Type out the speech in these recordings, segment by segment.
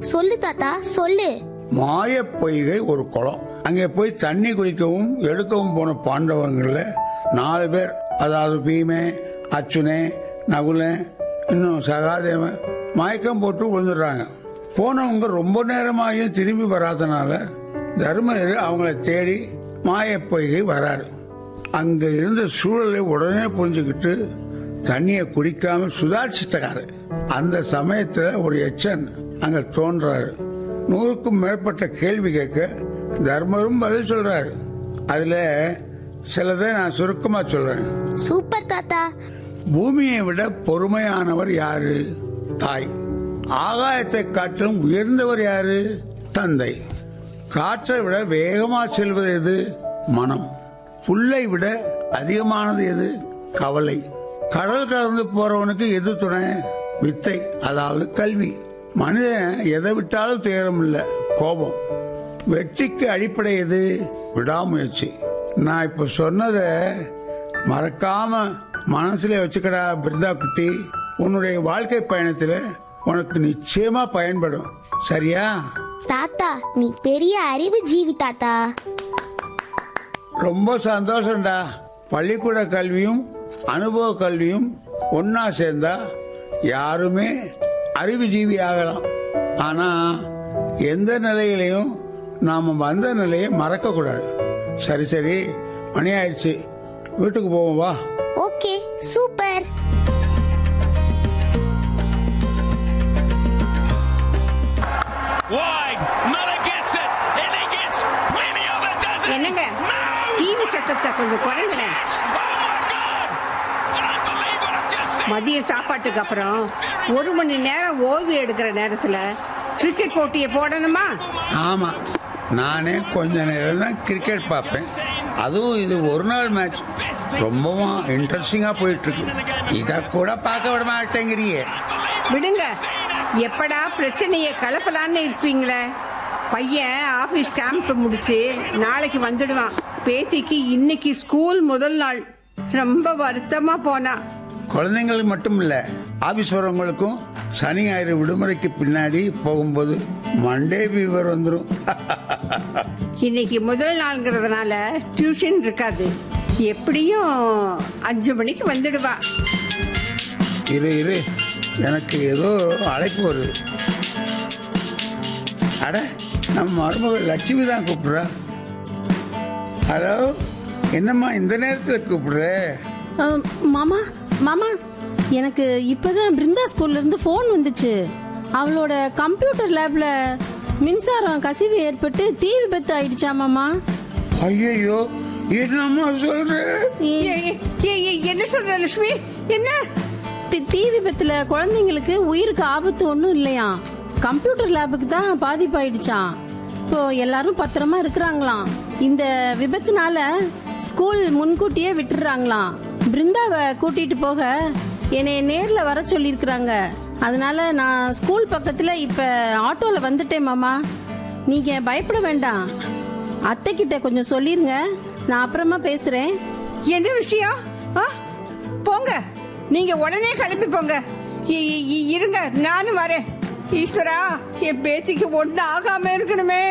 சொல்லு தாத்தா சொல்லு மாய பொய்கை ஒரு குளம் அங்கே போய் தண்ணி குடிக்கவும் எடுக்கவும் போன பாண்டவங்கள்ல நாலு பேர் அதாவது பீமே அச்சுனே நகுலன் இன்னும் சகாதேவன் மயக்கம் போட்டு விழுந்துடுறாங்க போனவங்க ரொம்ப நேரமாயும் திரும்பி வராதனால தர்மர் அவங்கள தேடி மாய பொய்கை வராரு அங்க இருந்த சூழலை உடனே புரிஞ்சுக்கிட்டு தண்ணியை குடிக்காம சுதாரிச்சிட்டாரு அந்த சமயத்துல ஒரு எச்சன் அங்க தோன்றாரு நூறுக்கும் மேற்பட்ட கேள்வி கேட்க தர்மரும் பதில் சொல்றாரு அதுல சிலதை நான் சுருக்கமா சொல்றேன் சூப்பர் தாத்தா பூமியை விட பொறுமையானவர் யாரு தாய் ஆகாயத்தை காட்டிலும் உயர்ந்தவர் யாரு தந்தை காற்றை விட வேகமா செல்வது எது மனம் புல்லை விட அதிகமானது எது கவலை கடல் கடந்து போறவனுக்கு எது துணை வித்தை அதாவது கல்வி மனிதன் எதை விட்டாலும் துயரம் இல்ல கோபம் வெற்றிக்கு அடிப்படை எது விடாமுயற்சி நான் இப்ப சொன்னதை மறக்காம மனசுல வச்சுக்கடா பிருந்தா குட்டி உன்னுடைய வாழ்க்கை பயணத்துல உனக்கு நிச்சயமா பயன்படும் சரியா தாத்தா நீ பெரிய அறிவு ஜீவி தாத்தா ரொம்ப சந்தோஷம்டா பள்ளிக்கூட கல்வியும் அனுபவ கல்வியும் ஒன்னா சேர்ந்தா யாருமே அறிவுஜீவி ஆகலாம் ஆனா எந்த நிலையிலையும் நாம வந்த நிலையை மறக்க கூடாது சரி சரி மணி ஆயிடுச்சு வீட்டுக்கு போவோம் வா okay super Wide. Muller gets it. And he gets plenty of it, does it? என்னங்க No! டிவி சத்தத்தை கொஞ்சம் குறைங்களேன் Oh my God! I believe what I've just seen. மதிய சாப்பாட்டுக்கு அப்புறம் ஒரு மணி நேரம் ஓய்வு எடுக்கிற நேரத்துல கிரிக்கெட் போட்டியை போடணுமா ஆமா நானே கொஞ்ச நேரம் தான் கிரிக்கெட் பார்ப்பேன் அதுவும் இது ஒரு நாள் மேட்ச் ரொம்பவும் இன்ட்ரெஸ்டிங்கா போயிட்டு இருக்கு இத கூட பார்க்க விட மாட்டேங்கிறியே விடுங்க எப்படா பிரச்சனையை கலப்பலான்னு இருப்பீங்களே பையன் ஆபீஸ் கேம்ப் முடிச்சு நாளைக்கு வந்துடுவான் பேத்திக்கு இன்னைக்கு ஸ்கூல் முதல் நாள் ரொம்ப வருத்தமா போனா குழந்தைங்களுக்கு மட்டும் இல்ல ஆபீஸ் வரவங்களுக்கும் சனி ஞாயிறு விடுமுறைக்கு பின்னாடி போகும்போது மண்டே ஃபீவர் வந்துடும் இன்னைக்கு முதல் நாள்ங்கிறதுனால டியூஷன் இருக்காது எப்படியும் அஞ்சு மணிக்கு வந்துடுவா இரு இரு எனக்கு ஏதோ அழைப்பு வருது அட நம்ம மருமகள் லட்சுமி தான் கூப்பிடுறா ஹலோ என்னம்மா இந்த நேரத்தில் கூப்பிடுற அஹ், மாமா மாமா எனக்கு இப்பதான் பிருந்தா ஸ்கூல்ல இருந்து ஃபோன் வந்துச்சு அவளோட கம்ப்யூட்டர் லேப்ல மின்சாரம் கசிவு ஏற்பட்டு தீ விபத்து ஆயிடுச்சா மாமா ஐயோ என்னம்மா சொல்ற ஏ- ஏ- ஏ- ஏ- என்ன சொல்ற லட்சுமி என்ன தி- தீ விபத்துல குழந்தைங்களுக்கு உயிருக்கு ஆபத்து ஒன்றும் இல்லையா கம்ப்யூட்டர் லேபுக்கு தான் பாதிப்பாயிடுச்சாம் இப்போ எல்லாரும் பத்திரமா இருக்கிறாங்களாம் இந்த விபத்துனால ஸ்கூல் முன்கூட்டியே விட்டுறாங்களாம் பிருந்தாவை கூட்டிட்டு போக என்னை நேர்ல வர சொல்லியிருக்கிறாங்க அதனால நான் ஸ்கூல் பக்கத்துல இப்ப ஆட்டோல வந்துட்டேன் மாமா நீங்க பயப்பட வேண்டாம் அத்தை கிட்ட கொஞ்சம் சொல்லிருங்க நான் அப்புறமா பேசுறேன் என்ன விஷயம் ஆ? போங்க நீங்க உடனே கிளம்பி போங்க இ- இ- இ- இருங்க நானும் வரேன் ஈஸ்வரா என் பேத்திக்கு ஒண்ணு ஆகாம இருக்கணுமே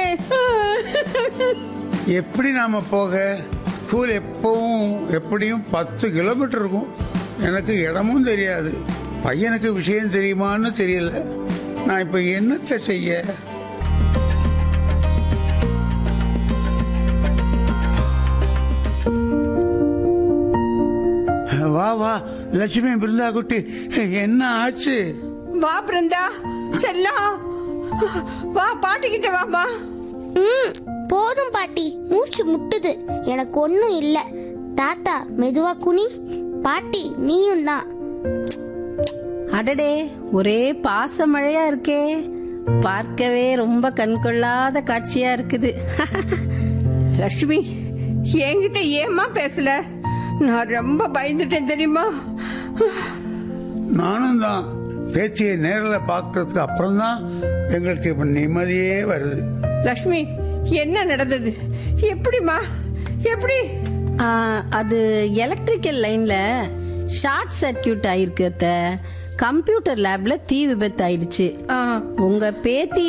எப்படி நாம போக ஸ்கூல் எப்பவும் எப்படியும் பத்து கிலோமீட்டர் இருக்கும் எனக்கு இடமும் தெரியாது பையனுக்கு விஷயம் தெரியுமான்னு தெரியல நான் இப்ப என்னத்தை செய்ய வா வா லட்சுமி பிருந்தா குட்டி என்ன ஆச்சு வா பிருந்தா செல்லம் வா பாட்டிக்கிட்ட வாமா ம் போதும் பாட்டி மூச்சு முட்டுது எனக்கு ஒன்றும் இல்ல தாத்தா மெதுவா குனி பாட்டி நீயும் தான் அடடே ஒரே பாச மழையா இருக்கே பார்க்கவே ரொம்ப கண்கொள்ளாத காட்சியா இருக்குது லட்சுமி என்கிட்ட ஏமா பேசல நான் ரொம்ப பயந்துட்டேன் தெரியுமா நானும் தான் பேத்தியை நேரில் பார்க்கறதுக்கு அப்புறம் தான் எங்களுக்கு இப்ப நிம்மதியே வருது லட்சுமி என்ன நடந்தது எப்படிமா எப்படி ஆ, அது எலக்ட்ரிக்கல் லைன்ல ஷார்ட் சர்க்கியூட் ஆயிருக்கு அத்தை கம்ப்யூட்டர் லேப்ல தீ விபத்து ஆயிடுச்சு ஆ உங்க பேத்தி